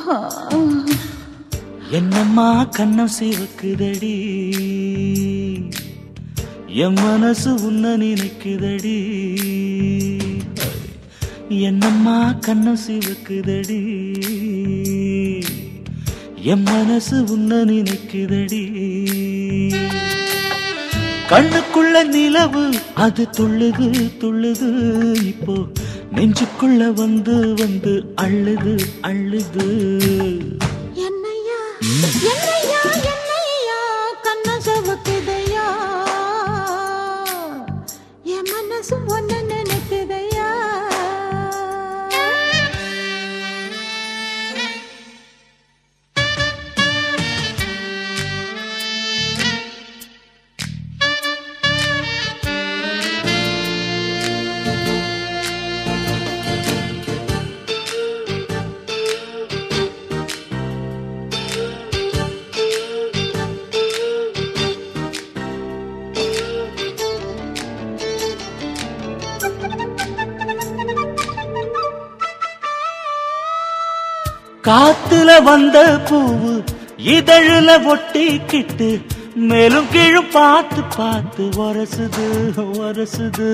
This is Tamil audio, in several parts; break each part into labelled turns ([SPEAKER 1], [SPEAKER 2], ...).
[SPEAKER 1] என்னம்மா கண்ணம் சிவக்குதடி என் மனசு உன்ன நினைக்குதடி என்னம்மா கண்ணம் சிவக்குதடி என் மனசு உன்ன நினைக்குதடி கண்ணுக்குள்ள நிலவு அது துள்ளுது துள்ளுது இப்போ நெஞ்சுக்குள்ள வந்து வந்து அள்ளுது அள்ளுது
[SPEAKER 2] என்னையா என்னையா என்னையா கண்ண சவக்குதையா என் மனசு ஒன்ன நினைக்குதையா
[SPEAKER 1] காத்துல வந்த பூவு இதழுல ஒட்டிக்கிட்டு மேலும் கீழும் பார்த்து பார்த்து வரசுது வரசுது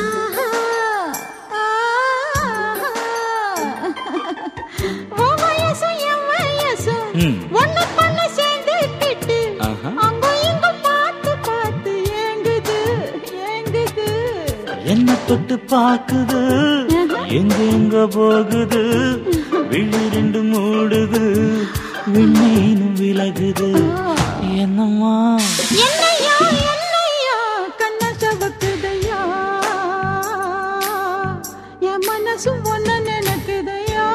[SPEAKER 2] உன் வயசும் என் வயசும்
[SPEAKER 1] ம்.
[SPEAKER 2] ஒண்ணு பண்ண சேர்ந்துக்கிட்டு
[SPEAKER 1] ஆஹா.
[SPEAKER 2] அங்கும் இங்கும் பார்த்து பார்த்து ஏங்குது ஏங்குது
[SPEAKER 1] என்ன தொட்டு பாக்குது எங்க எங்க போகுது விழி ரெண்டு மூடுது விண்ணீனும் விலகுது என்னம்மா
[SPEAKER 2] என்னையா என்னையா கண்ண சவக்குதையா என் மனசு ஒன்ன நினைக்குதையா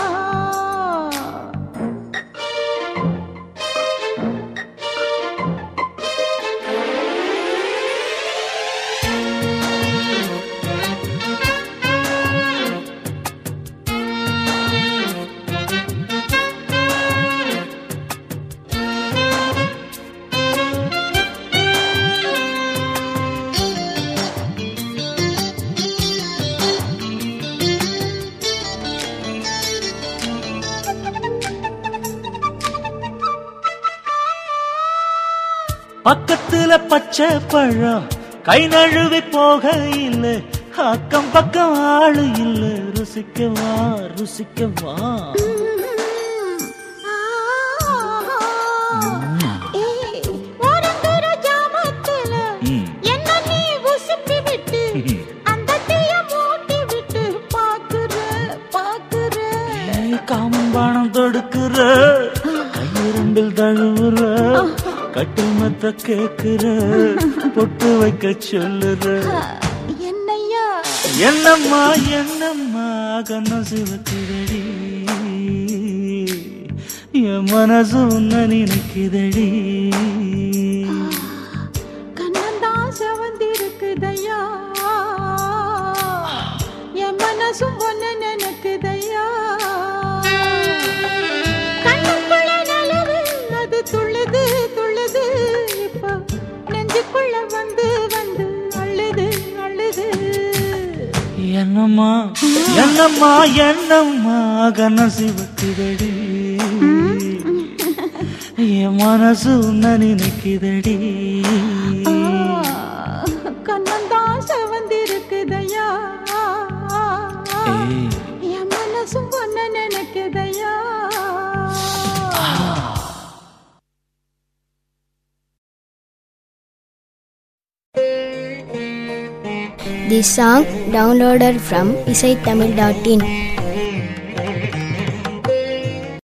[SPEAKER 1] பக்கத்துல பச்சை பழம் கை நழுவி போக இல்ல அக்கம் பக்கம் ஆளு இல்ல ருசிக்கவா ருசிக்கவா
[SPEAKER 2] ஏய், ஒருங்குற ஜாமத்துல
[SPEAKER 1] ம்.
[SPEAKER 2] என்ன நீ உசுப்பி விட்டு அந்த தீய மூட்டி விட்டு பாக்குற பாக்குற
[SPEAKER 1] ஏய், காமம்பானம் தொடுக்குற கையிரண்டில் தழுவுற கட்டில் மத்த கேக்குற பொட்டு வைக்க சொல்லுற
[SPEAKER 2] என்னையா
[SPEAKER 1] என்னம்மா என்னம்மா கண்ணம் சிவக்குதடி என் மனசு உன்ன நினைக்குதடி
[SPEAKER 2] கண்ணந்தான் செவந்திருக்குதையா என் மனசும் ஒண்ணு நினைக்குதையா கண்ணுக்குள்ள நலவு அது துள்ளுது துள்ளுது இப்போ நெஞ்சுக்குள்ள வந்து வந்து அள்ளுது அள்ளுது
[SPEAKER 1] என்னம்மா என்னம்மா என்னம்மா கண்ணம் சிவக்குதடி என் மனசு உன்ன நினைக்குதடி
[SPEAKER 2] கண்ணந்தான் செவந்திருக்குதையா
[SPEAKER 1] ஏய்.
[SPEAKER 2] என் மனசும் ஒண்ணு நினைக்குதையா
[SPEAKER 3] This song downloaded from isaitamil.in.